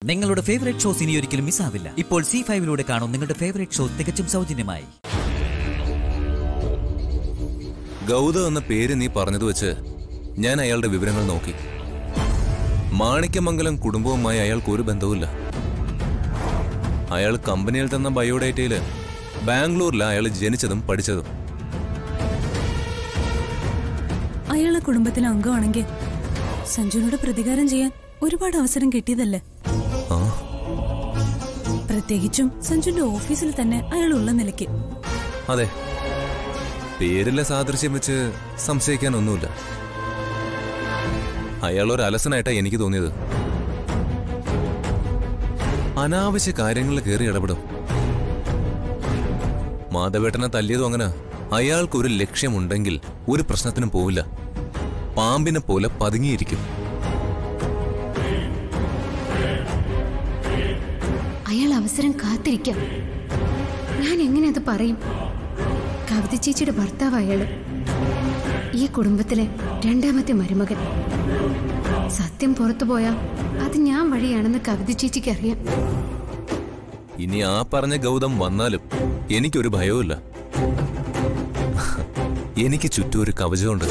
നിങ്ങളുടെ favourite shows ഇനി ഒരിക്കലും മിസ്സാവില്ല ഇപ്പോൾ സി ഫൈവിലൂടെ കാണും നിങ്ങളുടെ ഫേവറേറ്റ് ഷോ തികച്ചും സൗജന്യമായി ഗൗതം എന്ന പേര് നീ പറഞ്ഞത് വെച്ച് ഞാൻ അയാളുടെ വിവരങ്ങൾ നോക്കി മാണിക്യമംഗലം കുടുംബവുമായി അയാൾക്ക് ഒരു ബന്ധവുമില്ല അയാൾ കമ്പനിയിൽ തന്ന ബയോഡേറ്റയില് ബാംഗ്ലൂരിലാണ് അയാൾ ജനിച്ചതും പഠിച്ചതും അയാളെ കുടുംബത്തിലെ അംഗമാണെങ്കിൽ സഞ്ജുവിനോട് പ്രതികാരം ചെയ്യാൻ ഒരുപാട് അവസരം കിട്ടിയതല്ലേ ആ പ്രത്യേകിച്ചും സഞ്ജുവിന്റെ ഓഫീസിൽ തന്നെ അയാൾ ഉള്ള നിലയ്ക്ക് അതെ പേരിലെ സാദൃശ്യം വെച്ച് സംശയിക്കാനൊന്നുമില്ല അയാൾ ഒരു അലസനായിട്ടാ എനിക്ക് തോന്നിയത് അനാവശ്യ കാര്യങ്ങളിൽ കയറി ഇടപെടും മാധവേട്ടനെ തല്ലിയതും അങ്ങനെ അയാൾക്കൊരു ലക്ഷ്യമുണ്ടെങ്കിൽ ഒരു പ്രശ്നത്തിനും പോവില്ല പാമ്പിനെ പോലെ പതുങ്ങിയിരിക്കും അയാൾ അവസരം കാത്തിരിക്കാം ഞാൻ എങ്ങനെ അത് പറയും കവിത ചേച്ചിയുടെ ഭർത്താവ് അയാള് ഈ കുടുംബത്തിലെ രണ്ടാമത്തെ മരുമകൻ സത്യം പുറത്തു പോയാ അത് ഞാൻ വഴിയാണെന്ന് കവിത ചേച്ചിക്ക് അറിയാം ഇനി ആ പറഞ്ഞ ഗൗതം വന്നാലും എനിക്കൊരു ഭയവുമില്ല എനിക്ക് ചുറ്റും ഒരു കവചമുണ്ട്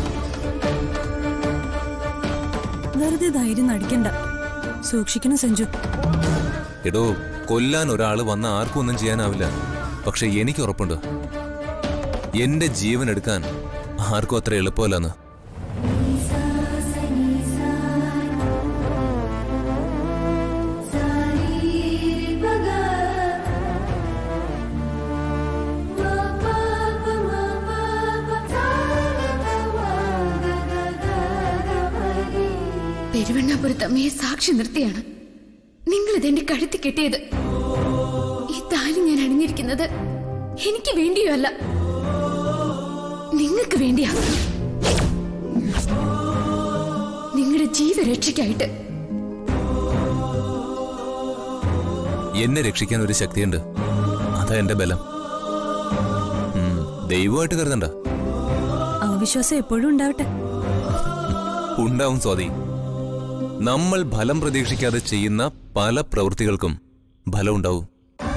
വെറുതെ ധൈര്യം നടിക്കണ്ട സൂക്ഷിക്കണം സഞ്ജു എടോ കൊല്ലാൻ ഒരാൾ വന്ന ആർക്കും ഒന്നും ചെയ്യാനാവില്ല പക്ഷെ എനിക്ക് ഉറപ്പുണ്ട് എന്റെ ജീവൻ എടുക്കാൻ ആർക്കും അത്ര എളുപ്പമല്ലെന്ന് പെരുവണ്ണാപുരത്ത് അമ്മയെ സാക്ഷി നിർത്തിയാണ് നിങ്ങൾ ഇതെന്റെ കഴുത്തി കെട്ടിയത് ഈ താലി ഞാൻ അണിഞ്ഞിരിക്കുന്നത് എനിക്ക് വേണ്ടിയോ അല്ല നിങ്ങൾക്ക് വേണ്ടിയാ നിങ്ങളുടെ ജീവരക്ഷയ്ക്കായിട്ട് എന്നെ രക്ഷിക്കാൻ ഒരു ശക്തിയുണ്ട് അതാ എന്റെ ബലം ഉം, ദൈവമായിട്ട് കരുതണ്ട ആ വിശ്വാസം എപ്പോഴും ഉണ്ടാവട്ടെ ഉണ്ടാവും സ്വാതി നമ്മൾ ഫലം പ്രതീക്ഷിക്കാതെ ചെയ്യുന്ന പല പ്രവൃത്തികൾക്കും ഫലം ഉണ്ടാവും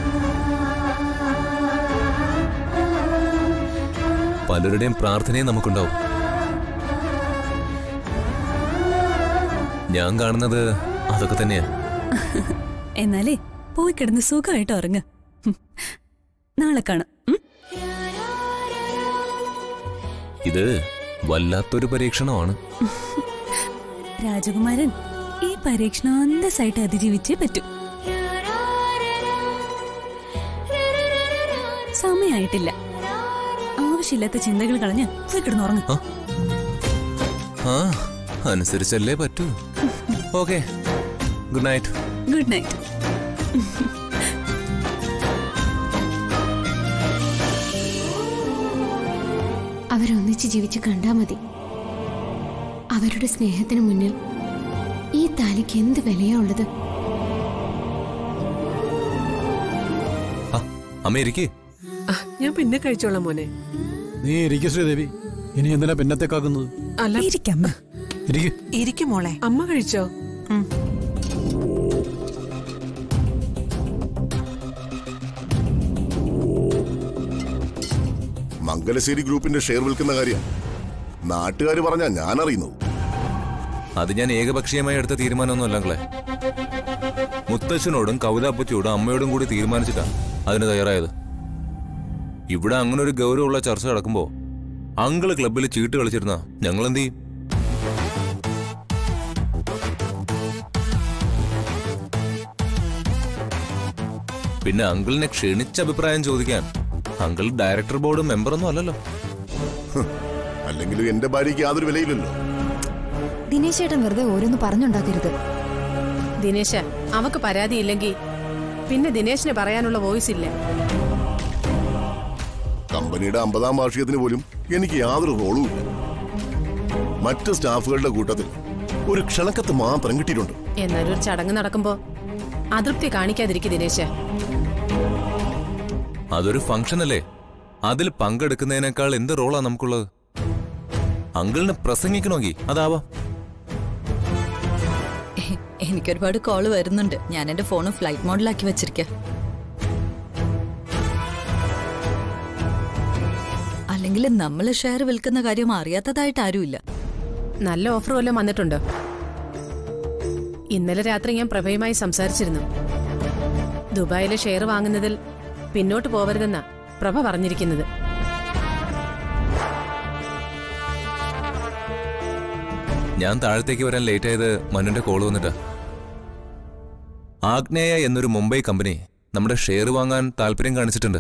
പലരുടെയും പ്രാർത്ഥനയും നമുക്കുണ്ടാവും ഞാൻ കാണുന്നത് അതൊക്കെ തന്നെയാ എന്നാലേ പോയി കിടന്ന് സുഖമായിട്ട് ഉറങ്ങ് ഹും. നാളെ കാണാം ഉം? ഇത് വല്ലാത്തൊരു പരീക്ഷണമാണ് രാജകുമാരൻ ഈ പരീക്ഷണം അന്തസ്സായിട്ട് അതിജീവിച്ചേ പറ്റൂ സമയായിട്ടില്ല ആവശ്യമില്ലാത്ത ചിന്തകൾ കളഞ്ഞ് പോയി കിടന്നുറങ്ങ് ആ അനുസരിച്ചല്ലേ പറ്റൂ okay good night good night അവരൊന്നിച്ച് ജീവിച്ച് കണ്ടാ മതി അവരുടെ സ്നേഹത്തിന് മുന്നിൽ ഈ താലിക്ക് എന്ത് വിലയാ ഉള്ളത് ആ അമ്മ ഇരിക്കേ ആ, ഞാൻ പിന്നെ കഴിച്ചോളാം മോനെ നീ ഇരിക്കു ശ്രീദേവി ഇനി എന്തിനാ പിന്നത്തേക്കാക്കുന്നത് അല്ല ഇരിക്കമ്മ ഇരിക്കു ഇരിക്കും മോളെ അമ്മ കഴിച്ചോ മംഗലശ്ശേരി ഗ്രൂപ്പിന്റെ ഷെയർ വിൽക്കുന്ന കാര്യം നാട്ടുകാർ പറഞ്ഞാ ഞാൻ അറിയുന്നത് അത് ഞാൻ ഏകപക്ഷീയമായി എടുത്ത തീരുമാനമൊന്നുമല്ല അങ്ങളെ മുത്തച്ഛനോടും കവിതാപ്പറ്റിയോടും അമ്മയോടും കൂടി തീരുമാനിച്ചിട്ടാ അതിന് തയ്യാറായത് ഇവിടെ അങ്ങനെ ഒരു ഗൗരവമുള്ള ചർച്ച നടക്കുമ്പോ അങ്കിള് ക്ലബിൽ ചീട്ട് കളിച്ചിരുന്ന ഞങ്ങൾ എന്ത് ചെയ്യും പിന്നെ അങ്കിളിനെ ക്ഷണിച്ച അഭിപ്രായം ചോദിക്കാൻ അങ്കിൾ ഡയറക്ടർ ബോർഡ് മെമ്പറൊന്നും അല്ലല്ലോ അല്ലെങ്കിലും എന്റെ ഭാര്യയ്ക്ക് യാതൊരു വിലയില്ലല്ലോ ദിനേശ് ചേട്ടൻ വെറുതെ ഓരോന്ന് പറഞ്ഞുണ്ടാക്കരുത് ദിനേശ അവക്ക് പരാതിയില്ലെങ്കിൽ പിന്നെ ദിനേശിന് പറയാനുള്ള വോയിസ് ഇല്ല കമ്പനിയുടെ അമ്പതാം വാർഷികത്തിന് പോലും എനിക്ക് യാതൊരു റോളും ഇല്ല മറ്റ് സ്റ്റാഫുകളുടെ കൂട്ടത്തിൽ ഒരു ക്ഷണക്കത്ത് മാത്രം കിട്ടിയിട്ടുണ്ട് എന്നാലും ഒരു ചടങ്ങ് നടക്കുമ്പോ അതൃപ്തി കാണിക്കാതിരിക്കും ദിനേശ അതൊരു ഫംഗ്ഷൻ അല്ലേ അതിൽ പങ്കെടുക്കുന്നതിനേക്കാൾ എന്ത് റോളാ നമുക്കുള്ളത് അങ്കിളിന് പ്രസംഗിക്കണമെങ്കിൽ അതാവാം എനിക്കൊരുപാട് കോള് വരുന്നുണ്ട് ഞാൻ എന്റെ ഫോൺ ഫ്ലൈറ്റ് മോഡിലാക്കി വെച്ചിരിക്ക അല്ലെങ്കിൽ നമ്മൾ ഷെയർ വിൽക്കുന്ന കാര്യം അറിയാത്തതായിട്ട് ആരുമില്ല നല്ല ഓഫർ വല്ലതും വന്നിട്ടുണ്ടോ ഇന്നലെ രാത്രി ഞാൻ പ്രഭയുമായി സംസാരിച്ചിരുന്നു ദുബായിലെ ഷെയർ വാങ്ങുന്നതിൽ പിന്നോട്ട് പോവരുതെന്നാ പ്രഭ പറഞ്ഞിരിക്കുന്നത് ഞാൻ താഴത്തേക്ക് വരാൻ ലേറ്റ് ആയത് മനുന്റെ കോള് വന്നിട്ടാ ആഗ്നേയ എന്നൊരു മുംബൈ കമ്പനി നമ്മുടെ ഷെയർ വാങ്ങാൻ താല്പര്യം കാണിച്ചിട്ടുണ്ട്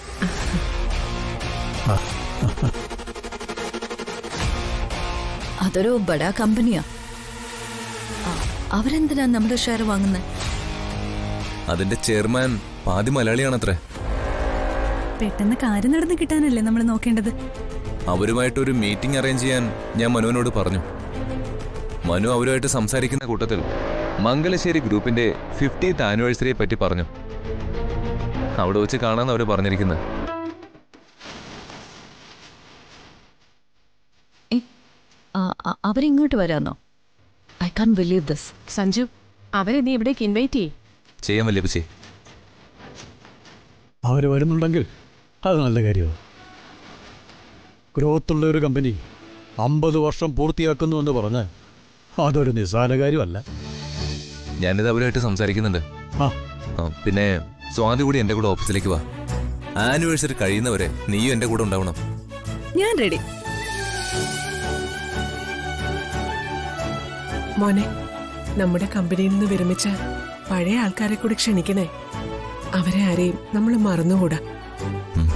അതൊരു ബഡാ കമ്പനിയാ ആ, അവരെന്തിനാ നമ്മുടെ ഷെയർ വാങ്ങുന്നത് അതിന്റെ ചെയർമാൻ പാതി മലയാളിയാണത്രേ പെട്ടെന്ന് കാര്യം നടന്ന് കിട്ടാനല്ലേ നമ്മൾ നോക്കേണ്ടത് അവരുമായിട്ടൊരു മീറ്റിംഗ് അറേഞ്ച് ചെയ്യാൻ ഞാൻ മനുവിനോട് പറഞ്ഞു മനു അവരുമായിട്ട് സംസാരിക്കുന്ന കൂട്ടത്തിൽ മംഗലശ്ശേരി ഗ്രൂപ്പിന്റെ ഫിഫ്റ്റീത്ത് ആനിവേഴ്സറിയെ പറ്റി പറഞ്ഞു അവിടെ വെച്ച് കാണാൻ അവർ പറഞ്ഞിരിക്കുന്നത് ഏ, ആ, ആ, അവരിങ്ങോട്ട് വരാന്നോ I can't believe this Sanju അവരെ നീ ഇവിടേക്ക് ഇൻവൈറ്റ് ചെയ്യേ ചെയ്യാൻ വല്യ പച്ചേ അവർ വരുന്നുണ്ടെങ്കിൽ അത് നല്ല കാര്യമാണ് ഗ്രോത്തുള്ള ഒരു കമ്പനി അമ്പത് വർഷം പൂർത്തിയാക്കുന്നു എന്ന് പറഞ്ഞ് അതൊരു നിസ്സാര കാര്യമല്ല ഞാനിത് അവരുമായിട്ട് സംസാരിക്കുന്നുണ്ട് ആ ആ, പിന്നെ സ്വാതി കൂടി എന്റെ കൂടെ ഓഫീസിലേക്ക് വാ ആനിവേഴ്സറി കഴിയുന്നവരെ നീയും എന്റെ കൂടെ ഉണ്ടാവണം ഞാൻ റെഡി മോനെ നമ്മുടെ കമ്പനിയിൽ നിന്ന് വിരമിച്ച പഴയ ആൾക്കാരെ കൂടി ക്ഷണിക്കണേ അവരെ ആരെയും നമ്മൾ മറന്നുകൂടാ ഉം.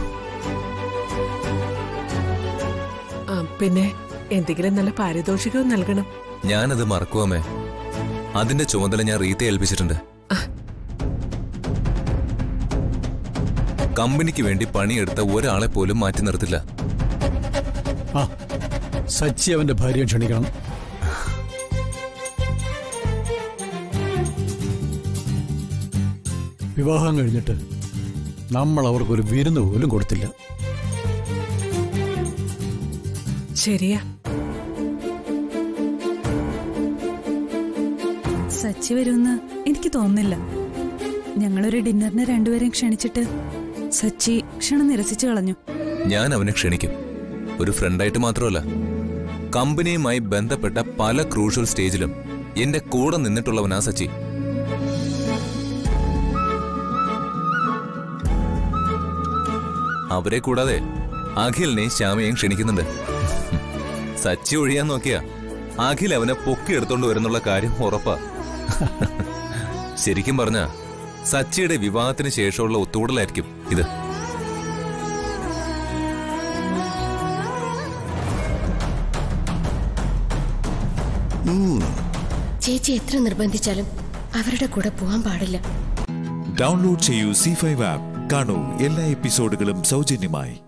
ആ പിന്നെ എന്തെങ്കിലും നല്ല പാരിതോഷികവും നൽകണം ഞാനത് മറക്കുവാമേ അതിന്റെ ചുമതല ഞാൻ റീത്തെ ഏൽപ്പിച്ചിട്ടുണ്ട് കമ്പനിക്ക് വേണ്ടി പണിയെടുത്ത ഒരാളെ പോലും മാറ്റി നിർത്തില്ല ആ സച്ചി അവന്റെ ഭാര്യയെ ക്ഷണിക്കണം വിവാഹം കഴിഞ്ഞിട്ട് നമ്മൾ അവർക്കൊരു വിരുന്ന് പോലും കൊടുത്തില്ല ശരിയാ സച്ചി വരുമെന്ന് എനിക്ക് തോന്നുന്നില്ല ഞങ്ങളൊരു ഡിന്നറിന് രണ്ടുപേരെയും ക്ഷണിച്ചിട്ട് സച്ചി ക്ഷണം നിരസിച്ചു കളഞ്ഞു ഞാൻ അവനെ ക്ഷണിക്കും ഒരു ഫ്രണ്ടായിട്ട് മാത്രമല്ല കമ്പനിയുമായി ബന്ധപ്പെട്ട പല ക്രൂഷ്യൽ സ്റ്റേജിലും എന്റെ കൂടെ നിന്നിട്ടുള്ളവനാ സച്ചി അവരെ കൂടാതെ അഖിലിനെയും ശ്യാമയെയും ക്ഷണിക്കുന്നുണ്ട് സച്ചി ഒഴിയാൻ നോക്കിയാ അഖിൽ അവനെ പൊക്കിയെടുത്തോണ്ട് വരുന്നുള്ള കാര്യം ഉറപ്പാ ശരിക്കും പറഞ്ഞ സച്ചിയുടെ വിവാഹത്തിന് ശേഷമുള്ള ഒത്തുകൂടലായിരിക്കും ഇത് ചേച്ചി എത്ര നിർബന്ധിച്ചാലും അവരുടെ കൂടെ പോകാൻ പാടില്ല ഡൗൺലോഡ് ചെയ്യൂ സി ഫൈവ് ആപ്പ് കാണൂ എല്ലാ എപ്പിസോഡുകളും സൗജന്യമായി